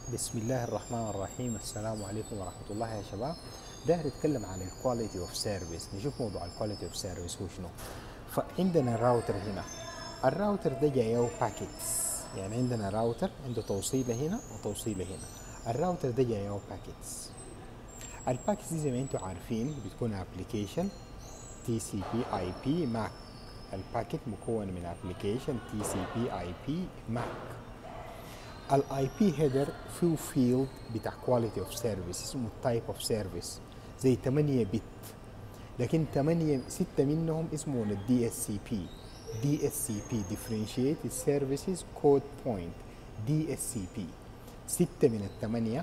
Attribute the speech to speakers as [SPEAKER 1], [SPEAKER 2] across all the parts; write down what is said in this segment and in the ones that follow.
[SPEAKER 1] بسم الله الرحمن الرحيم السلام عليكم ورحمة الله يا شباب داير نتكلم عن الكواليتي اوف سيرفيس نشوف موضوع الكواليتي اوف سيرفيس هو شنو فعندنا راوتر هنا الراوتر ده جايه باكيتس يعني عندنا راوتر عنده توصيله هنا وتوصيله هنا الراوتر ده جايه باكيتس الباكيتس دي زي ما انتم عارفين بتكون ابلكيشن تي سي بي اي بي ماك الباكيت مكون من ابلكيشن تي سي بي اي بي ماك الاي بي هيدر فيه فيلد بتاع كواليتي اوف سيرفيس اسمه تايب اوف سيرفيس زي 8 بت لكن 8 6 منهم اسمهم الدي اس سي بي دي اس سي بي differentiated services code point دي اس سي بي 6 من الثمانية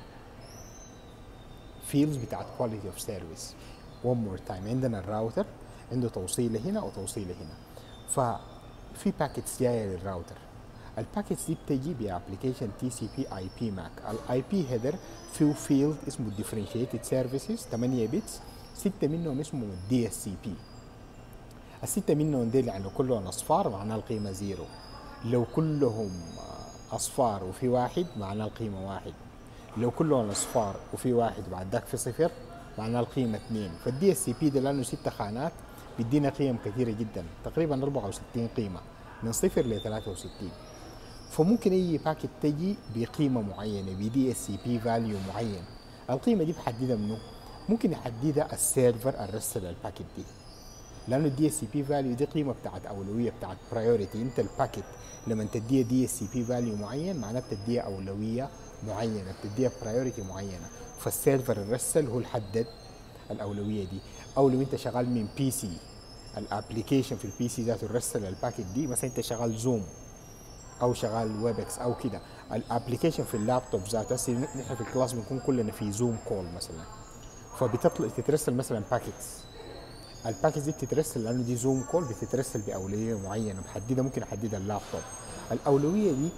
[SPEAKER 1] فيلدز بتاعت كواليتي اوف سيرفيس one more time عندنا الراوتر عنده توصيله هنا وتوصيله هنا ففي باكيتس جايه للراوتر الباكيتس دي بتجي بابلكيشن تي سي بي اي بي ماك الاي بي هيدر فيه فيلد اسمه differentiated سيرفيسز 8 بيتس ستة منهم اسمه الدي اس سي بي الستة منهم ديل يعني لو كلهم اصفار معناها القيمة زيرو لو كلهم اصفار وفي واحد معناها القيمة واحد لو كلهم اصفار وفي واحد وبعد ذاك في صفر معناها القيمة اثنين فالدي اس سي بي ده لانه ستة خانات بيدينا قيم كثيرة جدا تقريبا 64 قيمة من صفر ل 63 فممكن اي باكيت تجي بقيمه معينه بدي اس سي بي فاليو معين القيمه دي بحددها منه ممكن يحددها السيرفر الرسل الباكيت دي لانه الدي اس سي بي فاليو دي قيمه بتاعت اولويه بتاعت برايورتي انت الباكيت لما تديها دي اس سي بي فاليو معين معناه بتديها اولويه معينه بتديها برايورتي معينه فالسيرفر الرسل هو اللي حدد الاولويه دي او لو انت شغال من بي سي الابلكيشن في البي سي ذاته الرسل الباكيت دي مثلا انت شغال زوم او شغال ويب اكس او كده الابلكيشن في اللابتوب ذاته هسه نحن في الكلاس بنكون كلنا في زوم كول مثلا فبتطلع تترسل مثلا باكيتس الباكيتس دي بتترسل لانه دي زوم كول بتترسل باولويه معينه محدده ممكن احددها اللابتوب الاولويه دي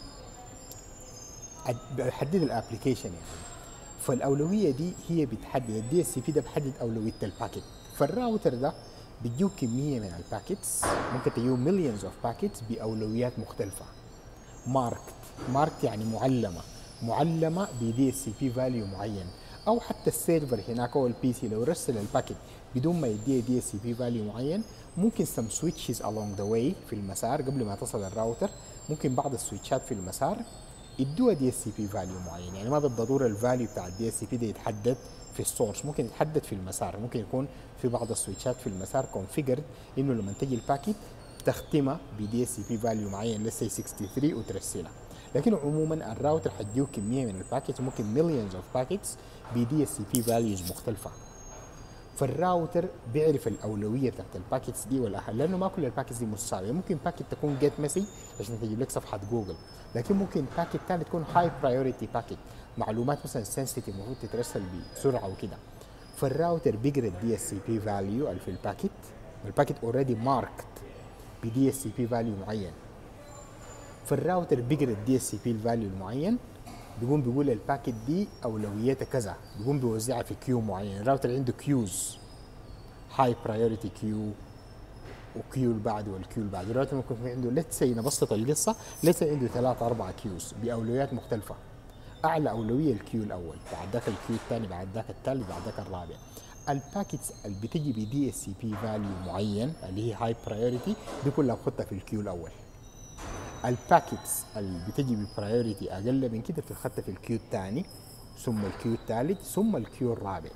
[SPEAKER 1] بحدد الابلكيشن يعني فالاولويه دي هي بتحدد الدي اس سي بي ده بحدد اولويه الباكيت فالراوتر ده بتجيو كمية من الباكيتس ممكن تجيو مليونز اوف باكيتس بأولويات مختلفة ماركت ماركت يعني معلمة معلمة بدي اس سي بي فاليو معين او حتى السيرفر هناك او البي سي لو رسل الباكيت بدون ما يديه دي اس سي بي فاليو معين ممكن سم سويتشز along ذا واي في المسار قبل ما تصل الراوتر ممكن بعض السويتشات في المسار يدوها دي اس سي بي فاليو معين يعني ما بالضروره الفاليو بتاع الدي اس سي بي ده يتحدد في السورس ممكن يتحدد في المسار ممكن يكون في بعض السويتشات في المسار كونفيجرد انه لما تجي الباكيت تختمها بدي اس سي بي فاليو معين لسه 63 وترسلها لكن عموما الراوتر حتجيه كميه من الباكيتس ممكن مليونز اوف باكيتس بدي اس سي بي فاليوز مختلفه فالراوتر بيعرف الاولويه بتاعت الباكيتس دي والاهم لانه ما كل الباكيتس دي متساويه ممكن باكيت تكون جيت مسج عشان تجيب لك صفحه جوجل لكن ممكن باكيت ثاني تكون هاي برايورتي باكيت معلومات مثلا سنسيتيف المفروض تترسل بسرعه وكده فالراوتر بيقرا الدي اس سي بي فاليو اللي في الباكيت الباكيت اوريدي ماركت بدي اس سي بي فاليو معين فالراوتر بيقرا الدي اس سي بي الفاليو المعين بيقوم بيقول الباكيت دي اولويتها كذا بيقوم بيوزعها في كيو معين الراوتر عنده كيوز هاي برايورتي كيو وكيو اللي بعده والكيو اللي بعده الراوتر ممكن يكون عنده ليتس سي نبسط القصه ليتس عنده ثلاثة أربعة كيوز بأولويات مختلفة اعلى اولويه الكيو الاول بعد ذاك الكيو الثاني بعد ذاك الثالث بعد ذاك الرابع الباكيتس اللي بتجي بدي اس سي بي فاليو معين اللي هي هاي برايورتي دي كلها بخطها في الكيو الاول الباكيتس اللي بتجي ببرايورتي اقل من كده بتتخطى في الكيو الثاني ثم الكيو الثالث ثم الكيو الرابع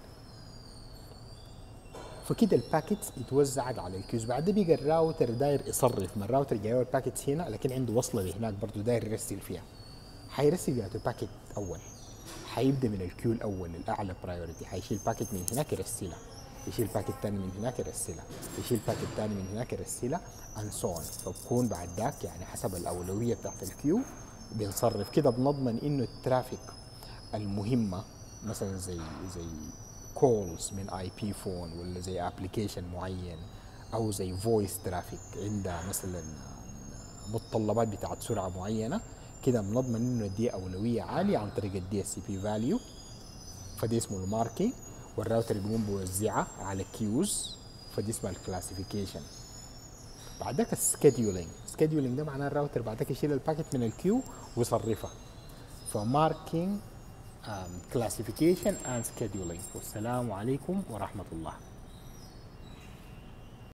[SPEAKER 1] فكده الباكيتس اتوزعت على الكيوز بعد بقى الراوتر داير يصرف ما الراوتر جاي الباكيتس هنا لكن عنده وصله لهناك برضه داير يرسل فيها حيرسل ياتو باكيت اول حيبدا من الكيو الاول الاعلى برايورتي حيشيل باكيت من هناك يرسلها يشيل باكيت ثاني من هناك يرسلها يشيل باكيت ثاني من هناك يرسلها ان سو فبكون بعد ذاك يعني حسب الاولويه بتاعت الكيو بنصرف كده بنضمن انه الترافيك المهمه مثلا زي زي كولز من اي بي فون ولا زي ابلكيشن معين او زي فويس ترافيك عندها مثلا متطلبات بتاعت سرعه معينه كده بنضمن انه دي اولويه عاليه عن طريق الدي اس سي بي فاليو فدي اسمه الماركينج والراوتر بيقوم بيوزعها على كيوز فدي اسمها الكلاسيفيكيشن بعد ذاك السكيدولينج السكيدولينج ده معناه الراوتر بعد ذاك يشيل الباكيت من الكيو ويصرفها for marking um, classification and scheduling والسلام عليكم ورحمة الله